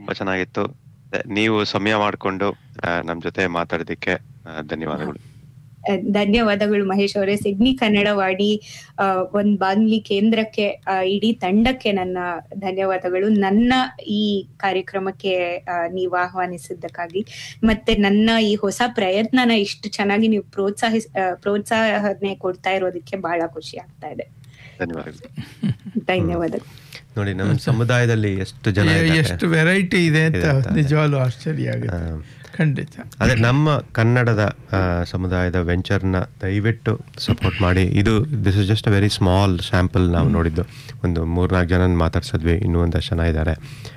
ತುಂಬಾ ಚೆನ್ನಾಗಿತ್ತು ನೀವು ಸಮಯ ಮಾಡಿಕೊಂಡು ನಮ್ಮ ಜೊತೆ ಮಾತಾಡೋದಕ್ಕೆ ಆ, ಧನ್ಯವಾದಗಳು ಅಹ್, ಧನ್ಯವಾದಗಳು ಮಹೇಶ್ ಅವರೇ ಸಿಡ್ನಿ ಕನ್ನಡವಾಡಿ ಆ, ಒಂದ್ ಬಾನ್ಲಿ ಕೇಂದ್ರಕ್ಕೆ ಆ, ಇಡೀ ತಂಡಕ್ಕೆ ನನ್ನ ಧನ್ಯವಾದಗಳು ನನ್ನ ಈ ಕಾರ್ಯಕ್ರಮಕ್ಕೆ ಆ, ನೀವು ಆಹ್ವಾನಿಸಿದ್ದಕ್ಕಾಗಿ ಮತ್ತೆ ನನ್ನ ಈ ಹೊಸ ಪ್ರಯತ್ನನ ಇಷ್ಟು ಚೆನ್ನಾಗಿ ನೀವು ಪ್ರೋತ್ಸಾಹಿಸ್ ಆ, ಪ್ರೋತ್ಸಾಹನೆ ಕೊಡ್ತಾ ಇರೋದಕ್ಕೆ ಬಹಳ ಖುಷಿ ಆಗ್ತಾ ಇದೆ ಧನ್ಯವಾದಗಳು ಧನ್ಯವಾದಗಳು ನೋಡಿ ನಮ್ಮ ಸಮುದಾಯದಲ್ಲಿ ಎಷ್ಟು ಜನ ಎ- ಇದ್ದಾರೆ. ಎಷ್ಟು ವೆರೈಟಿ ಇದೆ ಅಂತ ಇದೆ ಅಂತ. ನಿಜವಾಗ್ಲೂ ಆಶ್ಚರ್ಯ ಆಗುತ್ತೆ ಆ, ಖಂಡಿತ ಅದೇ ನಮ್ಮ ಕನ್ನಡದ ಆ, ಸಮುದಾಯದ ವೆಂಚರ್ನ ದಯವಿಟ್ಟು ಸಪೋರ್ಟ್ ಮಾಡಿ ಇದು this is just a very small sample ನಾವು ನೋಡಿದ್ದು ಒಂದು ಮೂರ್ನಾಲ್ಕು ಜನ ಮಾತಾಡ್ಸಿದ್ವಿ ಇನ್ನೂ ಒಂದಷ್ಟು ಜನ ಇದ್ದಾರೆ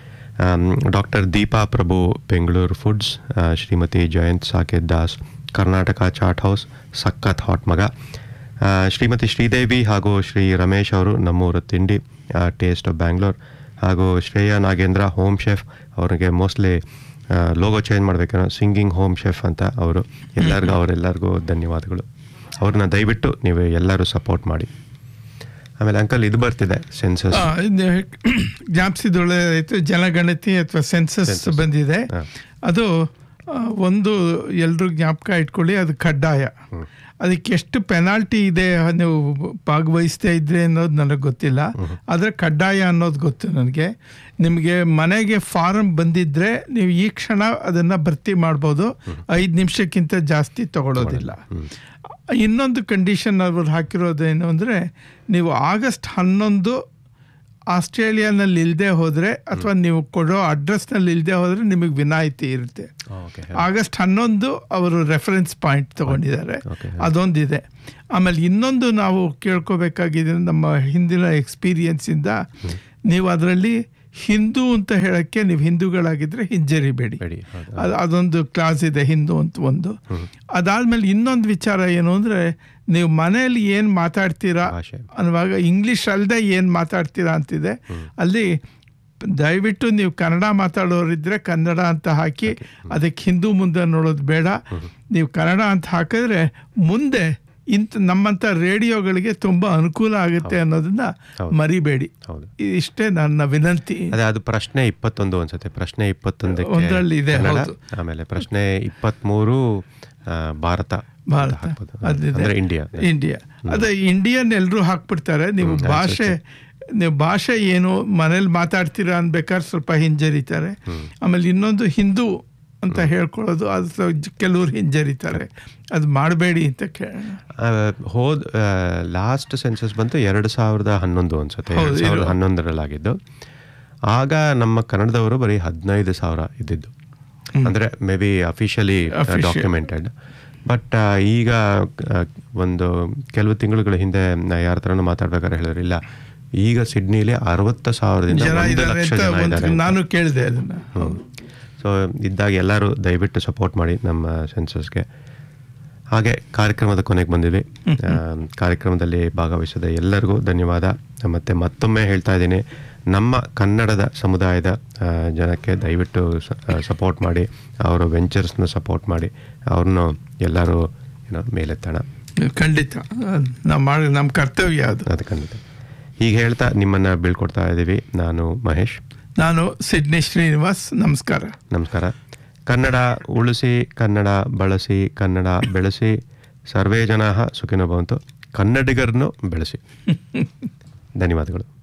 ಡಾಕ್ಟರ್ ದೀಪಾ ಪ್ರಭು ಬೆಂಗಳೂರು ಫುಡ್ಸ್ ಆ, ಶ್ರೀಮತಿ ಜಯಂತ್ ಸಾಕೇತ್ ದಾಸ್ ಕರ್ನಾಟಕ ಚಾಟ್ ಹೌಸ್ ಸಖತ್ ಹಾಟ್ ಮಗ ಆ, ಶ್ರೀಮತಿ ಶ್ರೀದೇವಿ ಹಾಗೂ ಶ್ರೀ ರಮೇಶ್ ಅವರು ನಮ್ಮೂರು ತಿಂಡಿ ಟೇಸ್ಟ್ ಆಫ್ ಬ್ಯಾಂಗ್ಳೂರ್ ಹಾಗೂ ಶ್ರೇಯಾ ನಾಗೇಂದ್ರ ಹೋಮ್ ಶೆಫ್ ಅವ್ರಿಗೆ ಮೋಸ್ಟ್ಲಿ ಲೋಗೋ ಚೇಂಜ್ ಮಾಡಬೇಕೇನೋ ಸಿಂಗಿಂಗ್ ಹೋಮ್ ಶೆಫ್ ಅಂತ ಅವರು ಎಲ್ಲರಿಗೂ ಅವರೆಲ್ಲರಿಗೂ ಧನ್ಯವಾದಗಳು ಅವ್ರನ್ನ ದಯವಿಟ್ಟು ನೀವು ಎಲ್ಲರೂ ಸಪೋರ್ಟ್ ಮಾಡಿ ಆಮೇಲೆ ಅಂಕಲ್ ಇದು ಬರ್ತಿದೆ ಸೆನ್ಸಸ್ ಆ, ಇದು ಜ್ಞಾಪಿಸಿದೊಳ್ಳೆ ಆಯಿತು ಜನಗಣತಿ ಅಥವಾ ಸೆನ್ಸಸ್ Census. ಬಂದಿದೆ ಹಾ. ಅದು ಆ, ಒಂದು ಎಲ್ಲರೂ ಜ್ಞಾಪಕ ಇಟ್ಕೊಳ್ಳಿ ಅದು ಕಡ್ಡಾಯ ಅದಕ್ಕೆ ಎಷ್ಟು ಪೆನಾಲ್ಟಿ ಇದೆ ನೀವು ಭಾಗವಹಿಸ್ತಾ ಇದ್ರೆ ಅನ್ನೋದು ನನಗೆ ಗೊತ್ತಿಲ್ಲ ಆದರೆ ಕಡ್ಡಾಯ ಅನ್ನೋದು ಗೊತ್ತು ನನಗೆ ನಿಮಗೆ ಮನೆಗೆ ಫಾರಮ್ ಬಂದಿದ್ರೆ ನೀವು ಈ ಕ್ಷಣ ಅದನ್ನು ಭರ್ತಿ ಮಾಡ್ಬೋದು ಐದು ನಿಮಿಷಕ್ಕಿಂತ ಜಾಸ್ತಿ ತಗೊಳ್ಳೋದಿಲ್ಲ ಇನ್ನೊಂದು ಕಂಡೀಷನ್ ಅವರು ಹಾಕಿರೋದೇನು ಅಂದರೆ ನೀವು ಆಗಸ್ಟ್ ಹನ್ನೊಂದು ಆಸ್ಟ್ರೇಲಿಯಾನಲ್ಲಿ ಇಲ್ಲದೆ ಹೋದರೆ ಅಥವಾ ನೀವು ಕೊಡೋ ಅಡ್ರೆಸ್ನಲ್ಲಿ ಇಲ್ಲದೆ ಹೋದರೆ ನಿಮಗೆ ವಿನಾಯಿತಿ ಇರುತ್ತೆ ಓಕೆ ಆಗಸ್ಟ್ ಹನ್ನೊಂದು ಅವರು ರೆಫರೆನ್ಸ್ ಪಾಯಿಂಟ್ ತಗೊಂಡಿದ್ದಾರೆ Okay. ಅದೊಂದಿದೆ ಆಮೇಲೆ ಇನ್ನೊಂದು ನಾವು ಕೇಳ್ಕೋಬೇಕಾಗಿದೆ ನಮ್ಮ ಹಿಂದಿನ ಎಕ್ಸ್ಪೀರಿಯನ್ಸಿಂದ ನೀವು ಅದರಲ್ಲಿ ಹಿಂದೂ ಅಂತ ಹೇಳಕ್ಕೆ ನೀವು ಹಿಂದೂಗಳಾಗಿದ್ರೆ ಹಿಂಜರಿಬೇಡಿ ಬೇಡಿ, ಹೌದು. ಅದು ಅದೊಂದು ಕ್ಲಾಸ್ ಇದೆ ಹಿಂದೂ ಅಂತ ಒಂದು ಅದಾದ್ಮೇಲೆ ಇನ್ನೊಂದು ವಿಚಾರ ಏನು ಅಂದರೆ ನೀವು ಮನೆಯಲ್ಲಿ ಏನು ಮಾತಾಡ್ತೀರಾ ಭಾಷೆ. ಅನ್ನುವಾಗ ಇಂಗ್ಲೀಷ್ ಅಲ್ಲದೆ ಏನು ಮಾತಾಡ್ತೀರಾ ಅಂತಿದೆ ಅಲ್ಲಿ ದಯವಿಟ್ಟು ನೀವು ಕನ್ನಡ ಮಾತಾಡೋರಿದ್ರೆ ಕನ್ನಡ ಅಂತ ಹಾಕಿ ಅದಕ್ಕೆ ಹಿಂದೂ ಮುಂದೆ ನೋಡೋದು ಬೇಡ ನೀವು ಕನ್ನಡ ಅಂತ ಹಾಕಿದ್ರೆ ಮುಂದೆ ಇಂಥ ನಮ್ಮಂಥ ರೇಡಿಯೋಗಳಿಗೆ ತುಂಬ ಅನುಕೂಲ ಆಗುತ್ತೆ ಅನ್ನೋದನ್ನ ಹೌದು. ಮರಿಬೇಡಿ ಹೌದು ಇಷ್ಟೇ ನನ್ನ ವಿನಂತಿ ಅದೇ ಅದು ಪ್ರಶ್ನೆ ಇಪ್ಪತ್ತೊಂದು ಅನ್ಸುತ್ತೆ ಪ್ರಶ್ನೆ ಇಪ್ಪತ್ತೊಂದಕ್ಕೆ ಒಂದ್ರಲ್ಲಿ ಇದೆ, ಕನ್ನಡ, ಹೌದು. ಆಮೇಲೆ ಪ್ರಶ್ನೆ ಇಪ್ಪತ್ಮೂರು ಆ, ಭಾರತ ಅಂತ ಭಾರತ ಹಾಕ್ಬೋದು. ಅದಿದೆ ಅಂದ್ರೆ ಇಂಡಿಯಾ ಇಂಡಿಯಾ ಅದೇ ಇಂಡಿಯನ್ ಎಲ್ಲರೂ ಹಾಕ್ಬಿಡ್ತಾರೆ ನೀವು ಹ್ಮ್, ಭಾಷೆ ನೀವು ಭಾಷೆ ಏನು ಮನೇಲಿ ಮಾತಾಡ್ತೀರಾ ಅನ್ಬೇಕಾದ್ರೆ ಸ್ವಲ್ಪ ಹಿಂಜರಿತಾರೆ ಆಮೇಲೆ ಇನ್ನೊಂದು ಹಿಂದೂ ಅಂತ ಹೇಳ್ಕೊಳ್ಳೋದು ಅದು ಸ್ವಲ್ಪ ಕೆಲವ್ರು ಹಿಂಜರಿತಾರೆ ಅದು ಮಾಡಬೇಡಿ ಅಂತ ಕೇಳೋಣ ಆ, ಹೋದ್ ಲಾಸ್ಟ್ ಸೆನ್ಸಸ್ ಬಂತು ಎರಡು ಸಾವಿರದ ಹನ್ನೊಂದು ಅನ್ಸುತ್ತೆ ಹೌದು, ಎರಡು ಸಾವಿರದ ಇದು- ಹನ್ನೊಂದರಲ್ಲಾಗಿದ್ದು ಆಗ ನಮ್ಮ ಕನ್ನಡದವರು ಬರೀ ಹದಿನೈದು ಸಾವಿರ ಇದ್ದಿದ್ದು ಅಂದ್ರೆ maybe officially Official. Documented but ಈಗ ಆ, ಒಂದು ಕೆಲವು ತಿಂಗಳುಗಳ ಹಿಂದೆ ನಾ ಯಾರ ಹತ್ರನೂ ಮಾತಾಡ್ಬೇಕಾದ್ರೆ ಹೇಳಿದ್ರು ಇಲ್ಲ ಈಗ ಸಿಡ್ನಿಲಿ ಅರವತ್ತು ಸಾವಿರದಿಂದ ಜನ ಒಂದು ಇದ್ದಾರೆ ಲಕ್ಷ ಅಂತ ಜನ ಒಂದು ಇದ್ದಾರೆ ನಾನು ಕೇಳಿದೆ ಅದನ್ನ ಸೊ ಇದ್ದಾಗ ಎಲ್ಲರೂ ದಯವಿಟ್ಟು ಸಪೋರ್ಟ್ ಮಾಡಿ ನಮ್ಮ ಸೆನ್ಸಸ್ಗೆ ಹಾಗೆ ಕಾರ್ಯಕ್ರಮದ ಕೊನೆಗೆ ಬಂದಿದ್ವಿ ಆ, ಕಾರ್ಯಕ್ರಮದಲ್ಲಿ ಭಾಗವಹಿಸಿದ ಎಲ್ಲರಿಗೂ ಧನ್ಯವಾದ ಮತ್ತೆ ಮತ್ತೊಮ್ಮೆ ಹೇಳ್ತಾ ಇದ್ದೀನಿ ನಮ್ಮ ಕನ್ನಡದ ಸಮುದಾಯದ ಆ, ಜನಕ್ಕೆ ದಯವಿಟ್ಟು ಸಪೋರ್ಟ್ ಮಾಡಿ ಅವರ ವೆಂಚರ್ಸ್ನ ಸಪೋರ್ಟ್ ಮಾಡಿ ಅವ್ರನ್ನು ಎಲ್ಲರೂ ಏನೋ ಮೇಲೆತ್ತೋಣ ಖಂಡಿತ ನಾವು ಮಾಡಿ ನಮ್ಮ ಕರ್ತವ್ಯ ಅದು ಅದು ಖಂಡಿತ ಹೀಗೆ ಹೇಳ್ತಾ ನಿಮ್ಮನ್ನು ಬೀಳ್ಕೊಡ್ತಾ ಇದ್ದೀವಿ ನಾನು ಮಹೇಶ್ ನಾನು ಸಿಡ್ನಿ ಶ್ರೀನಿವಾಸ್ ನಮಸ್ಕಾರ ನಮಸ್ಕಾರ ಕನ್ನಡ ಉಳಿಸಿ ಕನ್ನಡ ಬಳಸಿ ಕನ್ನಡ ಬೆಳೆಸಿ ಸರ್ವೇ ಜನ ಸುಖಿನೋ ಭವಂತು ಕನ್ನಡಿಗರನ್ನು ಬೆಳೆಸಿ ಧನ್ಯವಾದಗಳು